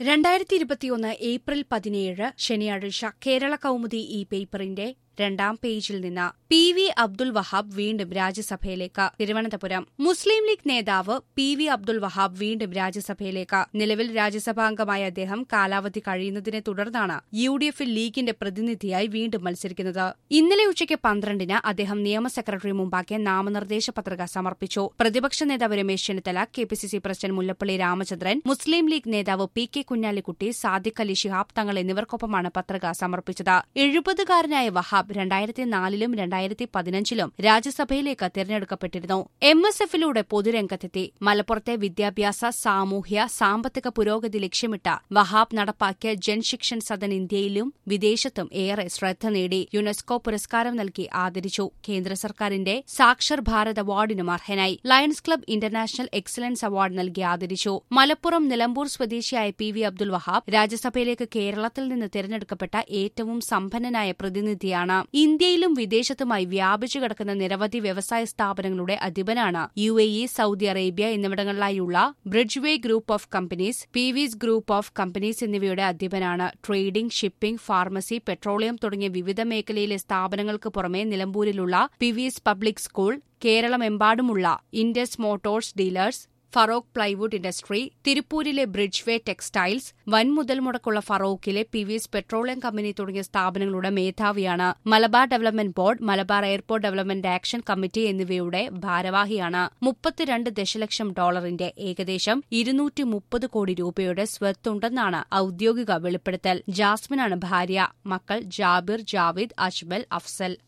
രണ്ടായിരത്തി ഇരുപത്തിയൊന്ന് ഏപ്രിൽ പതിനേഴ് ശനിയാഴ്ച കേരള കൗമുദി ഈ പേപ്പറിന്റെ രണ്ടാം പേജിൽ നിന്ന് പി വി അബ്ദുൽ വഹാബ് വീണ്ടും രാജ്യസഭയിലേക്ക് തിരുവനന്തപുരം മുസ്ലിം ലീഗ് നേതാവ് പി വി അബ്ദുൽ വഹാബ് വീണ്ടും രാജ്യസഭയിലേക്ക് നിലവിൽ രാജ്യസഭാംഗമായ അദ്ദേഹം കാലാവധി കഴിയുന്നതിനെ തുടർന്നാണ് യു ഡി എഫിൽ ലീഗിന്റെ പ്രതിനിധിയായി വീണ്ടും മത്സരിക്കുന്നത് ഇന്നലെ ഉച്ചയ്ക്ക് പന്ത്രണ്ടിന് അദ്ദേഹം നിയമ സെക്രട്ടറി മുമ്പാകെ നാമനിർദ്ദേശ പത്രിക സമർപ്പിച്ചു പ്രതിപക്ഷ നേതാവ് Ramesh Chennithala K P C C president Mullappally Ramachandran Muslim League നേതാവ് പി കെ കുഞ്ഞാലിക്കുട്ടി സാദിഖ് അലി ശിഹാബ് തങ്ങൾ എന്നിവർക്കൊപ്പമാണ് പത്രിക സമർപ്പിച്ചത് എഴുപതുകാരനായ വഹാബ് രണ്ടായിരത്തി നാലിലും രണ്ടായിരത്തി പതിനഞ്ചിലും രാജ്യസഭയിലേക്ക് തിരഞ്ഞെടുക്കപ്പെട്ടിരുന്നു എം എസ് എഫിലൂടെ പൊതുരംഗത്തെത്തി മലപ്പുറത്തെ വിദ്യാഭ്യാസ സാമൂഹ്യ സാമ്പത്തിക പുരോഗതി ലക്ഷ്യമിട്ട് വഹാബ് നടപ്പാക്കിയ ജൻശിക്ഷൻ സദൻ ഇന്ത്യയിലും വിദേശത്തും ഏറെ ശ്രദ്ധ നേടി യുനെസ്കോ പുരസ്കാരം നൽകി ആദരിച്ചു കേന്ദ്ര സർക്കാരിന്റെ സാക്ഷർ ഭാരത് അവാർഡിനും അർഹനായി Lions Club International excellence award നൽകി ആദരിച്ചു മലപ്പുറം നിലമ്പൂർ സ്വദേശിയായ പി വി അബ്ദുൽ വഹാബ് രാജ്യസഭയിലേക്ക് കേരളത്തിൽ നിന്ന് തിരഞ്ഞെടുക്കപ്പെട്ട ഏറ്റവും സമ്പന്നനായ പ്രതിനിധിയാണ് ഇന്ത്യയിലും വിദേശത്തുമായി വ്യാപിച്ചു കിടക്കുന്ന നിരവധി വ്യവസായ സ്ഥാപനങ്ങളുടെ അധിപനാണ് U A E Saudi Arabia എന്നിവിടങ്ങളിലായുള്ള Bridgeway group of companies P VS group of companies എന്നിവയുടെ അധിപനാണ് ട്രേഡിംഗ് ഷിപ്പിംഗ് ഫാർമസി പെട്രോളിയം തുടങ്ങിയ വിവിധ മേഖലയിലെ സ്ഥാപനങ്ങൾക്ക് പുറമെ നിലമ്പൂരിലുള്ള പിവിസ് പബ്ലിക് സ്കൂൾ കേരളമെമ്പാടുമുള്ള Indus Motors dealers Feroke plywood industry തിരുപ്പൂരിലെ ബ്രിഡ്ജ്വേ ടെക്സ്റ്റൈൽസ് വൻ മുതൽ മുടക്കുള്ള ഫറോക്കിലെ പി വിസ് പെട്രോളിയം കമ്പനി തുടങ്ങിയ സ്ഥാപനങ്ങളുടെ മേധാവിയാണ് Malabar development board Malabar airport development action committee എന്നിവയുടെ ഭാരവാഹിയാണ് മുപ്പത്തിരണ്ട് ദശലക്ഷം ഡോളറിന്റെ ഏകദേശം ഇരുന്നൂറ്റി മുപ്പത് കോടി രൂപയുടെ സ്വത്തുണ്ടെന്നാണ് ഔദ്യോഗിക വെളിപ്പെടുത്തൽ ജാസ്മിനാണ് ഭാര്യ മക്കൾ ജാബിർ ജാവിദ് അജ്മൽ അഫ്സൽ